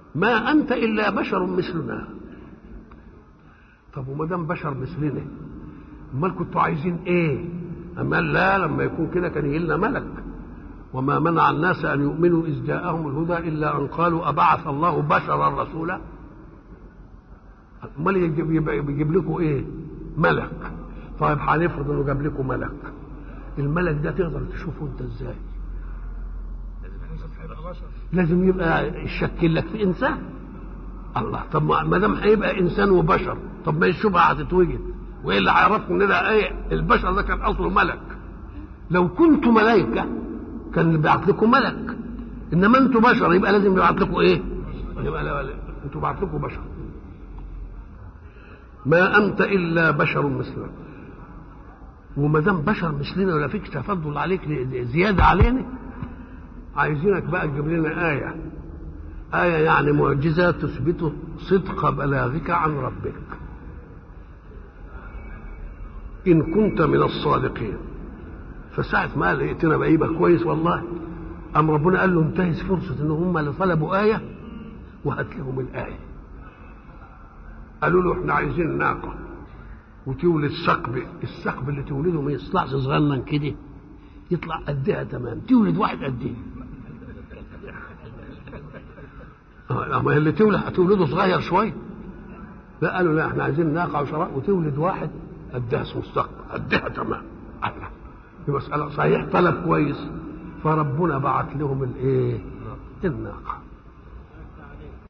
ما انت الا بشر مثلنا طب وما دام بشر مثلنا امال كنتوا عايزين ايه اما لا لما يكون كده كان يجي لنا ملك وما منع الناس ان يؤمنوا اذ جاءهم الهدى الا ان قالوا ابعث الله بشرا رسولا امال يجيب, يجيب لكم ايه ملك طيب هنفرض انه جاب لكم ملك الملك ده تقدر تشوفه انت ازاي لازم يبقى يشكل لك في انسان الله طب ما دام هيبقى انسان وبشر طب ما الشبهه هتتوجد وايه اللي هيعرفكم ان ده ايه البشر ده كان اصله ملك لو كنتوا ملائكه كان بيبعت لكم ملك انما انتوا بشر يبقى لازم يبعت لكم ايه؟ يبقى لا لا انتوا بعت لكم بشر ما انت الا بشر مثلنا وما دام بشر مثلنا ولا فيك تفضل عليك زياده علينا عايزينك بقى تجيب لنا ايه آية يعني معجزة تثبت صدق بلاغك عن ربك إن كنت من الصادقين فساعة ما قال ائتنا بقى يبقى كويس والله أم ربنا قال له انتهز فرصة إن هم اللي طلبوا آية وهات لهم الآية قالوا له احنا عايزين ناقة وتولد ثقب الثقب اللي تولده ما يطلعش صغنن كده يطلع قدها تمام تولد واحد قدها اما اللي تولد هتولده صغير شويه لا قالوا لا احنا عايزين ناقه وشراء وتولد واحد قدها اسمه الثقب قدها تمام الله دي مسألة صحيح طلب كويس فربنا بعت لهم الايه؟ الناقة